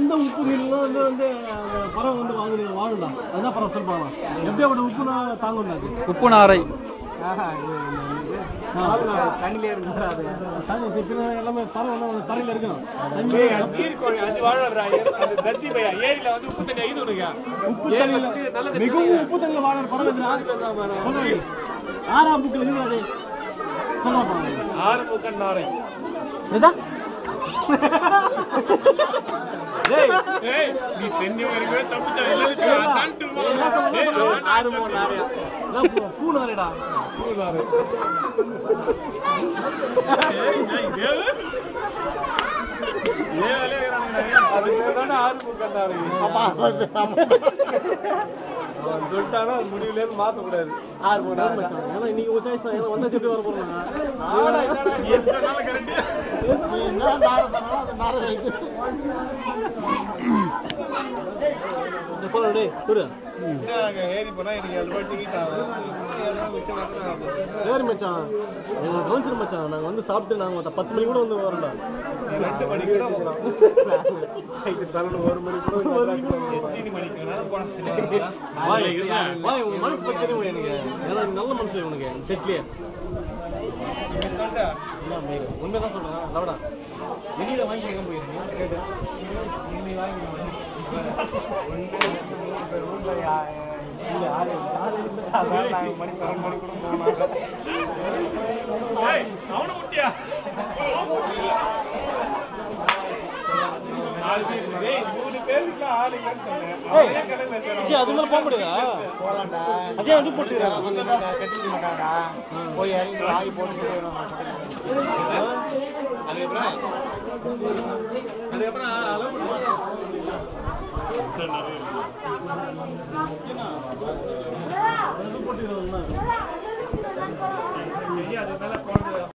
எந்த உப்பு மீன்லாம் வந்து வந்து அந்த பறவை வந்து வாங்குது வாழும்டா அதான் பறவை சொல்லுவாங்க எப்படியாப்பட்ட உப்புனா தாங்கும்டா அது உப்பு நாரை தண்ணிலே இருக்கு அது தண்ணி சின்ன எல்லாமே பறவை வந்து தரையில இருக்கணும் தண்ணி நீர்க்கோழி அஞ்சு வாழறா அந்த தத்தி பையா ஏரியில வந்து உப்பு தண்ணி ஐந்து உனக்கு உப்பு தண்ணியில மிகவும் உப்பு தண்ணியில வாழற பறவை இதுடா. ஆறாம் புக்கில் இருக்கிறாரு சொல்லுவாங்க ஆறு முக்கன் நாரை எதா ஏய் நீ தென்னை வரைக்கும் தப்பிச்சா எல்லாரும் ஆறு மூணு நாரையா பூ நாரைடா ஆறு முக்கன் நாரை அவன் சொல்லிட்டானா முடிவுல இருந்து மாத்த கூடாது ஆறு மூணு நாள் மச்சான் ஏன்னா இன்னைக்கு ஒரு சாய்ஸ் தான் ஏன்னா வந்தாச்சு எப்படி வர போறோம் எத்தனை நாள் கரண்டி போதும் டேய் புரு ஏறி போனா எனக்கு ஏழு ரூபாய் டிக்கெட் ஆகும் சரி மச்சான் எங்களை கவனிச்சிரு மச்சான் நாங்க வந்து சாப்பிட்டு நாங்க மொத்த பத்து மணி கூட வந்து வரோம்டா ரெண்டு மணிக்கு கூட போகலாம் நைட்டு பன்னெண்டு ஒரு மணி கூட எத்தனை மணிக்கு வேணாலும் போலாம் வாய் வாய் உன் மனசு பத்தி தெரியும் எனக்கு ஏன்னா நீ நல்ல மனுஷன் உனக்கு செட்லியே உண்மைதான் சொல்றேன் லவடா வெளியில வாங்கி எங்க போயிருங்க கேட்டு நீ வாங்கி இல்ல ஆறு ஆறு அதான் நாங்க மணி பன்னெண்டு மணி கூட போனோம் அவனை முட்டியா நாலு பேர் டேய், மூணு பேருக்கு ஆள் இல்லைன்னு சொன்னேன் அவனே கடையில சேரான். சரி, அது மேல போக முடியாதா அதே வந்து போட்டுக்கிறாங்க போய் இறங்கி வாங்கி போட்டு அதுக்கப்புறம் அதுக்கப்புறம் allow பண்ணுவாங்க. ஐயா, அது மேல போனது